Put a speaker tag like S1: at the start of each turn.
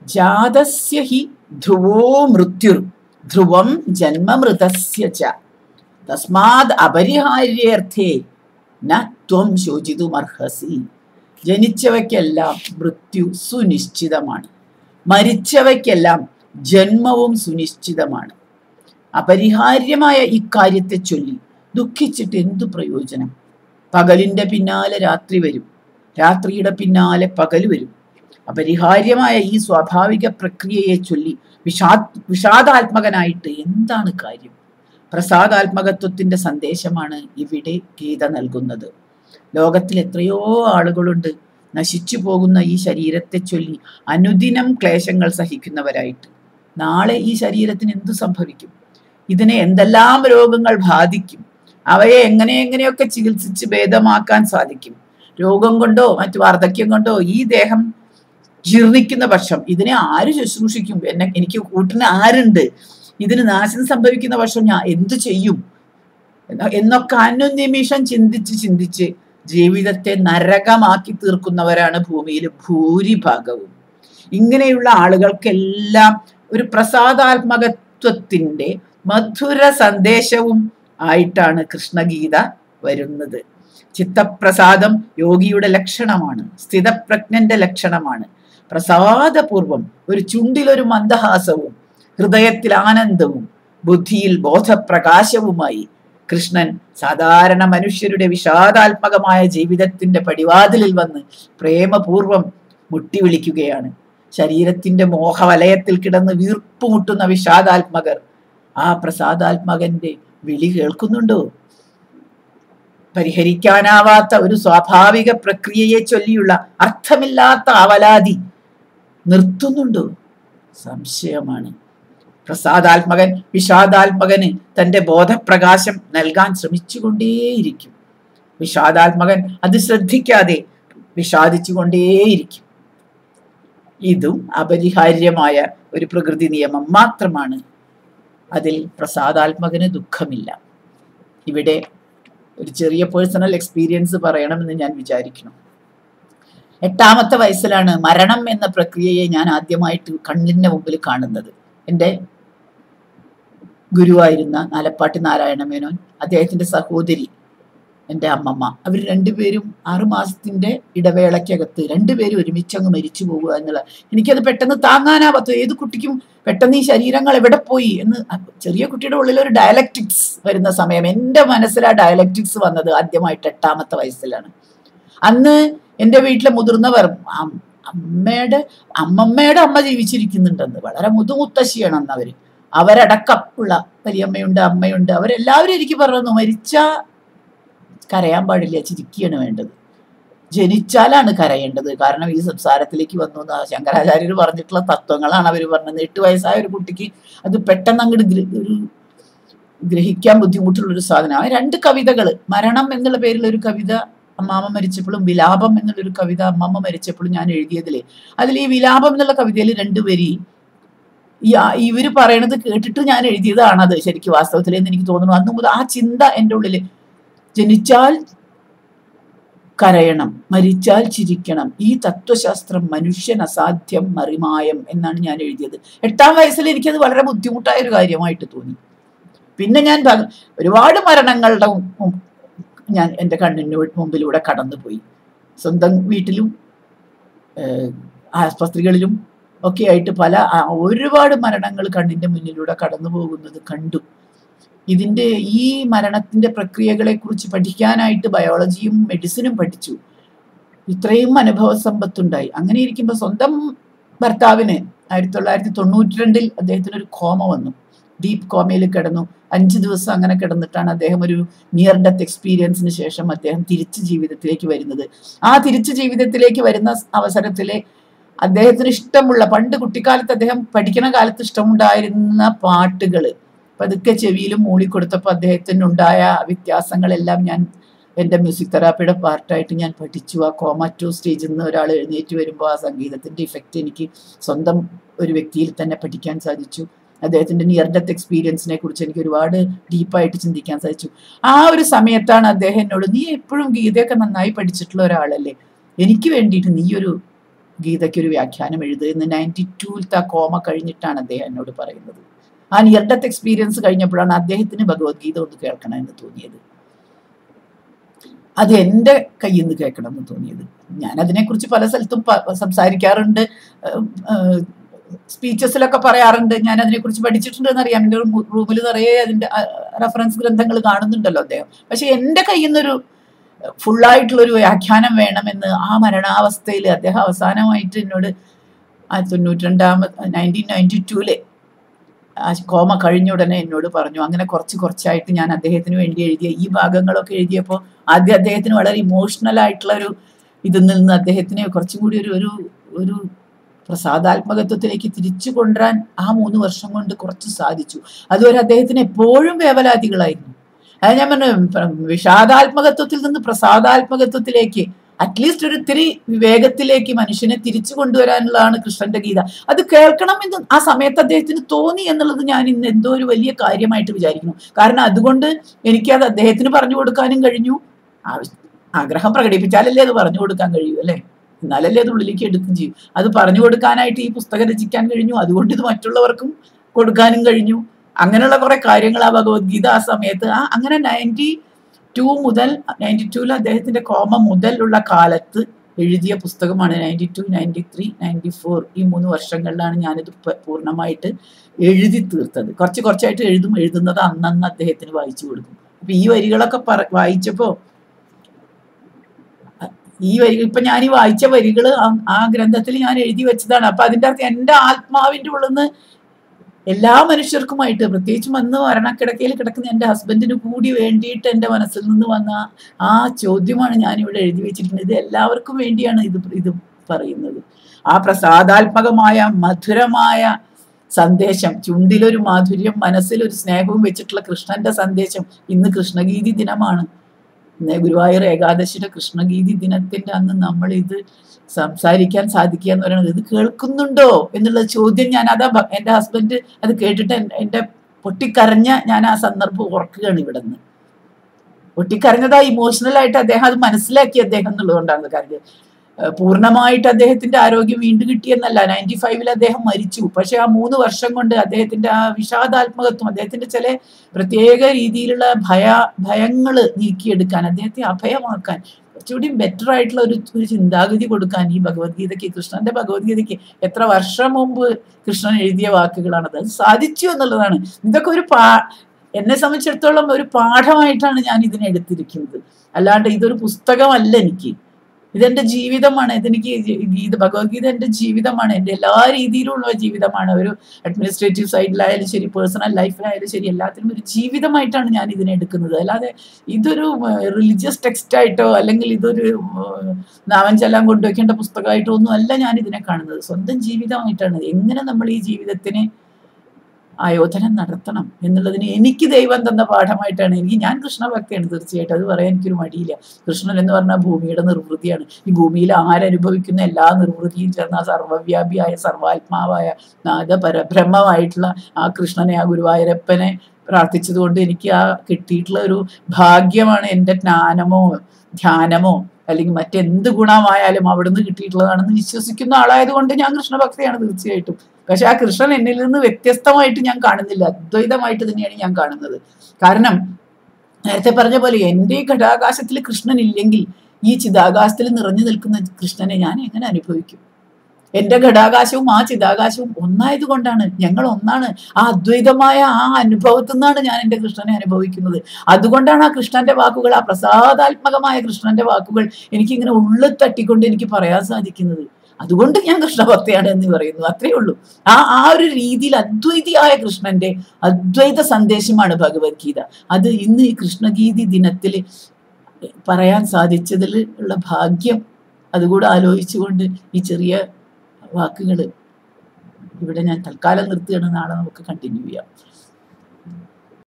S1: ജാതസ്യ he ധ്രുവോ മൃത്യുർ ധ്രുവം ജന്മമൃതസ്യ ച തസ്മാത് അപരിഹാര്യേർത്ഥേ ന ത്വം ശോചിതുമർഹസി ജനിച്ചവയ്ക്കെല്ലാം മൃത്യു സുനിശ്ചിതമാണ് മരിച്ചവയ്ക്കെല്ലാം ജന്മവും സുനിശ്ചിതമാണ് അപരിഹാര്യമായ ഇക്കാര്യത്തെ ചൊല്ലി ദുഃഖിച്ചിട്ട് എന്തു പ്രയോജനം പകലിന്റെ പിന്നാലെ രാത്രി വരും രാത്രിയുടെ പിന്നാലെ പകൽ വരും അപരിഹാര്യമായ ഈ സ്വാഭാവിക പ്രക്രിയയെ ചൊല്ലി വിഷാ വിഷാദാത്മകനായിട്ട് എന്താണ് കാര്യം പ്രസാദാത്മകത്വത്തിന്റെ സന്ദേശമാണ് ഇവിടെ ഗീത നൽകുന്നത് ലോകത്തിൽ എത്രയോ ആളുകളുണ്ട് നശിച്ചു പോകുന്ന ഈ ശരീരത്തെ ചൊല്ലി അനുദിനം ക്ലേശങ്ങൾ സഹിക്കുന്നവരായിട്ട് നാളെ ഈ ശരീരത്തിന് എന്തു സംഭവിക്കും ഇതിനെ എന്തെല്ലാം രോഗങ്ങൾ ബാധിക്കും അവയെ എങ്ങനെ എങ്ങനെയൊക്കെ ചികിത്സിച്ച് ഭേദമാക്കാൻ സാധിക്കും രോഗം കൊണ്ടോ മറ്റു വാർദ്ധക്യം കൊണ്ടോ ഈ ദേഹം ജീർണിക്കുന്ന പക്ഷം ഇതിനെ ആര് ശുശ്രൂഷിക്കും എന്നെ എനിക്ക് കൂട്ടിന് ആരുണ്ട് ഇതിന് നാശം സംഭവിക്കുന്ന പക്ഷം ഞാൻ എന്തു ചെയ്യും എന്ന- എന്നൊക്കെ അനുനിമിഷം ചിന്തിച്ച് ചിന്തിച്ച് ജീവിതത്തെ നരകമാക്കി തീർക്കുന്നവരാണ് ഭൂമിയിൽ ഭൂരിഭാഗവും ഇങ്ങനെയുള്ള ആളുകൾക്കെല്ലാം ഒരു പ്രസാദാത്മകത്വത്തിന്റെ മധുര സന്ദേശവും ആയിട്ടാണ് കൃഷ്ണഗീത വരുന്നത് ചിത്തപ്രസാദം യോഗിയുടെ ലക്ഷണമാണ് സ്ഥിതപ്രജ്ഞന്റെ ലക്ഷണമാണ് പ്രസാദപൂർവം ഒരു ചുണ്ടിലൊരു മന്ദഹാസവും ഹൃദയത്തിൽ ആനന്ദവും ബുദ്ധിയിൽ ബോധപ്രകാശവുമായി കൃഷ്ണൻ സാധാരണ മനുഷ്യരുടെ വിഷാദാത്മകമായ ജീവിതത്തിന്റെ പടിവാതിലിൽ വന്ന് പ്രേമപൂർവം മുട്ടി വിളിക്കുകയാണ് ശരീരത്തിന്റെ മോഹവലയത്തിൽ കിടന്ന് വീർപ്പുമുട്ടുന്ന വിഷാദാത്മകർ ആ പ്രസാദാത്മകന്റെ വിളി കേൾക്കുന്നുണ്ടോ പരിഹരിക്കാനാവാത്ത ഒരു സ്വാഭാവിക പ്രക്രിയയെ ചൊല്ലിയുള്ള അർത്ഥമില്ലാത്ത അവലാതി നിർത്തുന്നുണ്ടോ സംശയമാണ് പ്രസാദാത്മകൻ വിഷാദാത്മകന് തന്റെ ബോധപ്രകാശം നൽകാൻ ശ്രമിച്ചുകൊണ്ടേയിരിക്കും വിഷാദാത്മകൻ അത് ശ്രദ്ധിക്കാതെ വിഷാദിച്ചുകൊണ്ടേയിരിക്കും ഇതും അപരിഹാര്യമായ ഒരു പ്രകൃതി നിയമം മാത്രമാണ് അതിൽ പ്രസാദാത്മകന് ദുഃഖമില്ല ഇവിടെ ഒരു ചെറിയ പേഴ്സണൽ എക്സ്പീരിയൻസ് പറയണമെന്ന് ഞാൻ വിചാരിക്കണം എട്ടാമത്തെ വയസ്സിലാണ് മരണം എന്ന പ്രക്രിയയെ ഞാൻ ആദ്യമായിട്ട് കണ്ണിന്റെ മുമ്പിൽ കാണുന്നത് എൻ്റെ ഗുരുവായിരുന്ന നാലപ്പാട്ടി നാരായണ മേനോൻ അദ്ദേഹത്തിന്റെ സഹോദരി എൻ്റെ അമ്മമ്മ അവർ രണ്ടുപേരും ആറുമാസത്തിന്റെ ഇടവേളയ്ക്കകത്ത് രണ്ടുപേരും ഒരുമിച്ചങ്ങ് മരിച്ചു പോകുക എന്നുള്ള എനിക്കത് പെട്ടെന്ന് താങ്ങാനാവാത്ത ഏത് കുട്ടിക്കും പെട്ടെന്ന് ഈ ശരീരങ്ങൾ എവിടെ പോയി എന്ന് ചെറിയ കുട്ടിയുടെ ഉള്ളിൽ ഒരു ഡയലക്റ്റിക്സ് വരുന്ന സമയം എൻ്റെ മനസ്സിൽ ആ ഡയലക്റ്റിക്സ് വന്നത് ആദ്യമായിട്ട് എട്ടാമത്തെ വയസ്സിലാണ് അന്ന് എൻ്റെ വീട്ടിലെ മുതിർന്നവർ അം- അമ്മയുടെ അമ്മമ്മയുടെ അമ്മ ജീവിച്ചിരിക്കുന്നുണ്ടെന്ന് വളരെ മുതുമുത്തശ്ശിയാണ് അന്ന് അവര് അവരടക്കം ഉള്ള വലിയമ്മയുണ്ട് അമ്മയുണ്ട് അവരെല്ലാവരും എനിക്ക് പറഞ്ഞു മരിച്ച കരയാൻ പാടില്ല ചിരിക്കുകയാണ് വേണ്ടത് ജനിച്ചാലാണ് കരയേണ്ടത് കാരണം ഈ സംസാരത്തിലേക്ക് വന്നു എന്ന് ശങ്കരാചാര്യർ പറഞ്ഞിട്ടുള്ള തത്വങ്ങളാണ് അവർ പറഞ്ഞത് എട്ട് വയസ്സായ ഒരു കുട്ടിക്ക് അത് പെട്ടെന്ന് അങ്ങോട്ട് ഗ്ര- ഒരു ഗ്രഹിക്കാൻ ബുദ്ധിമുട്ടുള്ള ഒരു സാധനം ആ രണ്ട് കവിതകൾ മരണം എന്നുള്ള പേരിൽ ഒരു കവിത അമ്മാമ്മ മരിച്ചപ്പോഴും വിലാപം എന്നുള്ളൊരു കവിത അമ്മമ്മ മരിച്ചപ്പോഴും ഞാൻ എഴുതിയതില് അതിൽ ഈ വിലാപം എന്നുള്ള കവിതയിൽ രണ്ടുപേരി ഈ ആ- ഇവര് പറയണത് കേട്ടിട്ട് ഞാൻ എഴുതിയതാണത് ശരിക്കും വാസ്തവത്തിൽ എന്ന് എനിക്ക് തോന്നുന്നു അന്ന് മുതൽ ആ ചിന്ത എൻ്റെ ഉള്ളിൽ ജനിച്ചാൽ കരയണം മരിച്ചാൽ ചിരിക്കണം ഈ തത്വശാസ്ത്രം മനുഷ്യൻ അസാധ്യം മറിമായം എന്നാണ് ഞാൻ എഴുതിയത് എട്ടാം വയസ്സിൽ എനിക്കത് വളരെ ബുദ്ധിമുട്ടായ ഒരു കാര്യമായിട്ട് തോന്നി പിന്നെ ഞാൻ ഭഗ- ഒരുപാട് മരണങ്ങളുടെ മു- ഞാൻ എൻ്റെ കണ്ണിന് മുമ്പിലൂടെ കടന്നുപോയി സ്വന്തം വീട്ടിലും ഏഹ്, ആസ്പത്രികളിലും ഒക്കെ ആയിട്ട് പല ആ, ഒരുപാട് മരണങ്ങൾ കണ്ണിന്റെ മുന്നിലൂടെ കടന്നു പോകുന്നത് കണ്ടു ഇതിന്റെ ഈ മരണത്തിന്റെ പ്രക്രിയകളെ കുറിച്ച് പഠിക്കാനായിട്ട് ബയോളജിയും മെഡിസിനും പഠിച്ചു ഇത്രയും അനുഭവ സമ്പത്തുണ്ടായി അങ്ങനെ ഇരിക്കുമ്പോൾ സ്വന്തം ഭർത്താവിന് ആയിരത്തി തൊള്ളായിരത്തി തൊണ്ണൂറ്റി രണ്ടിൽ അദ്ദേഹത്തിന് ഒരു കോമ വന്നു ഡീപ്പ് കോമയിൽ കിടന്നു അഞ്ച് ദിവസം അങ്ങനെ കിടന്നിട്ടാണ് അദ്ദേഹം ഒരു നിയർ ഡെത്ത് എക്സ്പീരിയൻസിന് ശേഷം അദ്ദേഹം തിരിച്ച് ജീവിതത്തിലേക്ക് വരുന്നത് ആ തിരിച്ച് ജീവിതത്തിലേക്ക് വരുന്ന അവസരത്തിലെ അദ്ദേഹത്തിന് ഇഷ്ടമുള്ള പണ്ട് കുട്ടിക്കാലത്ത് അദ്ദേഹം പഠിക്കുന്ന കാലത്ത് ഇഷ്ടമുണ്ടായിരുന്ന പാട്ടുകൾ പതുക്കെ ചെവിയിലും മൂളിക്കൊടുത്തപ്പോൾ അദ്ദേഹത്തിനുണ്ടായ വ്യത്യാസങ്ങളെല്ലാം ഞാൻ എൻ്റെ മ്യൂസിക് തെറാപ്പിയുടെ പാർട്ടായിട്ട് ഞാൻ പഠിച്ചു ആ കോമാറ്റോ സ്റ്റേജിൽ നിന്ന് ഒരാൾ എഴുന്നേറ്റ് വരുമ്പോൾ ആ സംഗീതത്തിൻ്റെ ഇഫക്റ്റ് എനിക്ക് സ്വന്തം ഒരു വ്യക്തിയിൽ തന്നെ പഠിക്കാൻ സാധിച്ചു അദ്ദേഹത്തിൻ്റെ നിയർ ഡെത്ത് എക്സ്പീരിയൻസിനെ കുറിച്ച് എനിക്ക് ഒരുപാട് ഡീപ്പായിട്ട് ചിന്തിക്കാൻ സാധിച്ചു ആ ഒരു സമയത്താണ് അദ്ദേഹം എന്നോട് നീ എപ്പോഴും ഗീതയൊക്കെ നന്നായി പഠിച്ചിട്ടുള്ള ഒരാളല്ലേ എനിക്ക് വേണ്ടിയിട്ട് നീ ഒരു ഗീതയ്ക്കൊരു വ്യാഖ്യാനം എഴുതുന്ന നയൻറ്റി ടൂവിലത്തെ ആ കോമ കഴിഞ്ഞിട്ടാണ് അദ്ദേഹം എന്നോട് പറയുന്നത് ആ നിയർ ഡെത്ത് എക്സ്പീരിയൻസ് കഴിഞ്ഞപ്പോഴാണ് അദ്ദേഹത്തിന് ഭഗവത്ഗീത ഒന്ന് കേൾക്കണം എന്ന് തോന്നിയത് അത് എൻ്റെ കയ്യിൽ നിന്ന് കേൾക്കണം എന്ന് തോന്നിയത് ഞാൻ അതിനെക്കുറിച്ച് പല സ്ഥലത്തും പ- സംസാരിക്കാറുണ്ട് സ്പീച്ചസിലൊക്കെ പറയാറുണ്ട് ഞാൻ അതിനെക്കുറിച്ച് പഠിച്ചിട്ടുണ്ട് എന്നറിയാം എൻ്റെ റൂമിൽ നിറയെ അതിൻ്റെ റെഫറൻസ് ഗ്രന്ഥങ്ങൾ കാണുന്നുണ്ടല്ലോ അദ്ദേഹം പക്ഷെ എൻ്റെ കയ്യിൽ നിന്നൊരു ഫുള്ളായിട്ടുള്ളൊരു വ്യാഖ്യാനം വേണമെന്ന് ആ മരണാവസ്ഥയിൽ അദ്ദേഹം അവസാനമായിട്ട് എന്നോട് ആ തൊണ്ണൂറ്റി രണ്ടാമത് നയൻറ്റീൻ നയൻറ്റി ടൂല് ആ കോമ കഴിഞ്ഞ ഉടനെ എന്നോട് പറഞ്ഞു അങ്ങനെ കുറച്ച് കുറച്ചായിട്ട് ഞാൻ അദ്ദേഹത്തിന് വേണ്ടി എഴുതിയ ഈ ഭാഗങ്ങളൊക്കെ എഴുതിയപ്പോൾ ആദ്യം അദ്ദേഹത്തിന് വളരെ ഇമോഷണൽ ആയിട്ടുള്ള ഒരു ഇതിൽ നിന്ന് അദ്ദേഹത്തിനെ കുറച്ചും കൂടി ഒരു ഒരു ഒരു പ്രസാദാത്മകത്വത്തിലേക്ക് തിരിച്ചു കൊണ്ടുവരാൻ ആ മൂന്ന് വർഷം കൊണ്ട് കുറച്ച് സാധിച്ചു അതുവരെ അദ്ദേഹത്തിന് എപ്പോഴും വേവലാതികളായിരുന്നു അത് ഞാൻ പറഞ്ഞു പ്ര- വിഷാദാത്മകത്വത്തിൽ നിന്ന് പ്രസാദാത്മകത്വത്തിലേക്ക് അറ്റ്ലീസ്റ്റ് ഒരു ഇത്തിരി വിവേകത്തിലേക്ക് മനുഷ്യനെ തിരിച്ചു കൊണ്ടുവരാനുള്ളതാണ് കൃഷ്ണന്റെ ഗീത അത് കേൾക്കണം എന്ന് ആ സമയത്ത് അദ്ദേഹത്തിന് തോന്നി എന്നുള്ളത് ഞാൻ ഇന്ന് എന്തോ ഒരു വലിയ കാര്യമായിട്ട് വിചാരിക്കുന്നു കാരണം അതുകൊണ്ട് എനിക്കത് അദ്ദേഹത്തിന് പറഞ്ഞു കൊടുക്കാനും കഴിഞ്ഞു ആവശ്യ- ആഗ്രഹം പ്രകടിപ്പിച്ചാലല്ലേ അത് പറഞ്ഞു കൊടുക്കാൻ കഴിയൂ അല്ലേ എന്നാലല്ലേ അത് ഉള്ളിലേക്ക് എടുക്കും ചെയ്യും അത് പറഞ്ഞു കൊടുക്കാനായിട്ട് ഈ പുസ്തകം രചിക്കാൻ കഴിഞ്ഞു അതുകൊണ്ട് ഇത് മറ്റുള്ളവർക്കും കൊടുക്കാനും കഴിഞ്ഞു അങ്ങനെയുള്ള കുറെ കാര്യങ്ങൾ ആ ഭഗവത്ഗീത ആ സമയത്ത് ആ അങ്ങനെ നയൻറ്റി ടു മുതൽ നയൻറ്റി ടൂവിൽ അദ്ദേഹത്തിന്റെ കോമ മുതലുള്ള കാലത്ത് എഴുതിയ പുസ്തകമാണ് ninety two ninety three ninety four ഈ മൂന്ന് വർഷങ്ങളിലാണ് ഞാനിത് പ- പൂർണ്ണമായിട്ട് എഴുതി തീർത്തത് കുറച്ച് കുറച്ചായിട്ട് എഴുതും എഴുതുന്നത് അന്നന്ന് അദ്ദേഹത്തിന് വായിച്ചു കൊടുക്കും അപ്പൊ ഈ വരികളൊക്കെ പറ വായിച്ചപ്പോ ഈ വരി ഇപ്പൊ ഞാൻ ഈ വായിച്ച വരികൾ ആ ഗ്രന്ഥത്തിൽ ഞാൻ എഴുതി വെച്ചതാണ് അപ്പൊ അതിന്റെ അർത്ഥം എന്റെ ആത്മാവിന്റെ ഉള്ളിൽ നിന്ന് എല്ലാ മനുഷ്യർക്കുമായിട്ട് പ്രത്യേകിച്ചും അന്ന് മരണക്കിടക്കയിൽ കിടക്കുന്ന എൻ്റെ ഹസ്ബൻഡിന് കൂടി വേണ്ടിയിട്ട് എൻ്റെ മനസ്സിൽ നിന്ന് വന്ന ആ ചോദ്യമാണ് ഞാനിവിടെ എഴുതി വെച്ചിരിക്കുന്നത് ഇത് എല്ലാവർക്കും വേണ്ടിയാണ് ഇത് ഇത് പറയുന്നത് ആ പ്രസാദാത്മകമായ മധുരമായ സന്ദേശം ചുണ്ടിലൊരു മാധുര്യം മനസ്സിലൊരു സ്നേഹവും വെച്ചിട്ടുള്ള കൃഷ്ണന്റെ സന്ദേശം ഇന്ന് കൃഷ്ണഗീതി ദിനമാണ് ഇന്ന് ഗുരുവായൂർ ഏകാദശിയുടെ കൃഷ്ണഗീതി ദിനത്തിന്റെ അന്ന് നമ്മൾ ഇത് സംസാരിക്കാൻ സാധിക്കുക എന്ന് പറയുന്നത് ഇത് കേൾക്കുന്നുണ്ടോ എന്നുള്ള ചോദ്യം ഞാൻ അതാ ഭ- എൻ്റെ ഹസ്ബൻഡ് അത് കേട്ടിട്ട് എൻ- എൻ്റെ പൊട്ടിക്കരഞ്ഞ ഞാൻ ആ സന്ദർഭം ഓർക്കുകയാണ് ഇവിടെ നിന്ന് പൊട്ടിക്കരഞ്ഞതാ ഇമോഷണൽ ആയിട്ട് അദ്ദേഹം അത് മനസ്സിലാക്കി അദ്ദേഹം എന്നുള്ളതുകൊണ്ടാണ് കാര്യം ഏഹ് പൂർണ്ണമായിട്ട് അദ്ദേഹത്തിന്റെ ആരോഗ്യം വീണ്ടും കിട്ടിയെന്നല്ല നയൻറ്റി ഫൈവിൽ അദ്ദേഹം മരിച്ചു പക്ഷെ ആ മൂന്ന് വർഷം കൊണ്ട് അദ്ദേഹത്തിന്റെ ആ വിഷാദാത്മകത്വം അദ്ദേഹത്തിന്റെ ചില പ്രത്യേക രീതിയിലുള്ള ഭയ ഭയങ്ങള് നീക്കിയെടുക്കാൻ അദ്ദേഹത്തെ അഭയമാക്കാൻ കുറച്ചുകൂടി ബെറ്റർ ആയിട്ടുള്ള ഒരു ഒരു ചിന്താഗതി കൊടുക്കാൻ ഈ ഭഗവത്ഗീതയ്ക്ക് കൃഷ്ണന്റെ ഭഗവത്ഗീതയ്ക്ക് എത്ര വർഷം മുമ്പ് കൃഷ്ണൻ എഴുതിയ വാക്കുകളാണത് അത് സാധിച്ചു എന്നുള്ളതാണ് ഇതൊക്കെ ഒരു പാ എന്നെ സംബന്ധിച്ചിടത്തോളം ഒരു പാഠമായിട്ടാണ് ഞാൻ ഇതിനെ എടുത്തിരിക്കുന്നത് അല്ലാണ്ട് ഇതൊരു പുസ്തകമല്ല എനിക്ക് ഇതെന്റെ ജീവിതമാണ് ഇതെനിക്ക് ജി- ഗീത ഭഗവത്ഗീത എന്റെ ജീവിതമാണ് എന്റെ എല്ലാ രീതിയിലുള്ള ജീവിതമാണ് ഒരു അഡ്മിനിസ്ട്രേറ്റീവ് സൈഡിലായാലും ശരി പേഴ്സണൽ ലൈഫിലായാലും ശരി എല്ലാത്തിനും ഒരു ജീവിതമായിട്ടാണ് ഞാൻ ഇതിനെ എടുക്കുന്നത് അല്ലാതെ ഇതൊരു റിലീജിയസ് ടെക്സ്റ്റ് ആയിട്ടോ അല്ലെങ്കിൽ ഇതൊരു ഏഹ്, നാമം ചെല്ലാൻ കൊണ്ടുവയ്ക്കേണ്ട പുസ്തകമായിട്ടോ ഒന്നും അല്ല ഞാൻ ഇതിനെ കാണുന്നത് സ്വന്തം ജീവിതമായിട്ടാണ് എങ്ങനെ നമ്മൾ ഈ ജീവിതത്തിനെ ആയോധനം നടത്തണം എന്നുള്ളതിന് എനിക്ക് ദൈവം തന്ന പാഠമായിട്ടാണ് എനിക്ക് ഞാൻ കൃഷ്ണഭക്തിയാണ് തീർച്ചയായിട്ടും അത് പറയാൻ എനിക്കൊരു മടിയില്ല കൃഷ്ണൻ എന്ന് പറഞ്ഞാൽ ഭൂമിയുടെ നിർവൃതിയാണ് ഈ ഭൂമിയിൽ ആരനുഭവിക്കുന്ന എല്ലാ നിർവൃതിയും ചേർന്ന ആ സർവ്വവ്യാപിയായ സർവാത്മാവായ നാദ പരബ്രഹ്മമായിട്ടുള്ള ആ കൃഷ്ണനെ ആ ഗുരുവായൂരപ്പനെ പ്രാർത്ഥിച്ചതുകൊണ്ട് എനിക്ക് ആ കിട്ടിയിട്ടുള്ള ഒരു ഭാഗ്യമാണ് എൻ്റെ ജ്ഞാനമോ ധ്യാനമോ അല്ലെങ്കിൽ മറ്റെന്ത് ഗുണമായാലും അവിടുന്ന് കിട്ടിയിട്ടുള്ളതാണെന്ന് വിശ്വസിക്കുന്ന ആളായതുകൊണ്ട് ഞാൻ കൃഷ്ണഭക്തയാണ് തീർച്ചയായിട്ടും പക്ഷെ ആ കൃഷ്ണൻ എന്നിൽ നിന്ന് വ്യത്യസ്തമായിട്ട് ഞാൻ കാണുന്നില്ല അദ്വൈതമായിട്ട് തന്നെയാണ് ഞാൻ കാണുന്നത് കാരണം നേരത്തെ പറഞ്ഞ പോലെ എൻ്റെ ഈ ഘടാകാശത്തിൽ കൃഷ്ണൻ ഇല്ലെങ്കിൽ ഈ ചിതാകാശത്തിൽ നിറഞ്ഞു നിൽക്കുന്ന കൃഷ്ണനെ ഞാൻ എങ്ങനെ അനുഭവിക്കും എൻ്റെ ഘടാകാശവും ആ ചിതാകാശവും ഒന്നായത് കൊണ്ടാണ് ഞങ്ങൾ ഒന്നാണ് ആ അദ്വൈതമായ ആ അനുഭവത്തിൽ നിന്നാണ് ഞാൻ എൻ്റെ കൃഷ്ണനെ അനുഭവിക്കുന്നത് അതുകൊണ്ടാണ് ആ കൃഷ്ണന്റെ വാക്കുകൾ ആ പ്രസാദാത്മകമായ കൃഷ്ണന്റെ വാക്കുകൾ എനിക്കിങ്ങനെ ഉള്ളിൽ തട്ടിക്കൊണ്ട് എനിക്ക് പറയാൻ സാധിക്കുന്നത് അതുകൊണ്ട് ഞാൻ കൃഷ്ണഭക്തയാണ് എന്ന് പറയുന്നു അത്രേ ഉള്ളൂ ആ ആ ഒരു രീതിയിൽ അദ്വൈതിയായ കൃഷ്ണന്റെ അദ്വൈത സന്ദേശമാണ് ഭഗവത്ഗീത അത് ഇന്ന് ഈ കൃഷ്ണഗീതി ദിനത്തിൽ പറയാൻ സാധിച്ചതിൽ ഉള്ള ഭാഗ്യം അതുകൂടെ ആലോചിച്ചുകൊണ്ട് ഈ ചെറിയ വാക്കുകൾ ഇവിടെ ഞാൻ തൽക്കാലം നിർത്തുകയാണ് നാളെ നമുക്ക് കണ്ടിന്യൂ ചെയ്യാം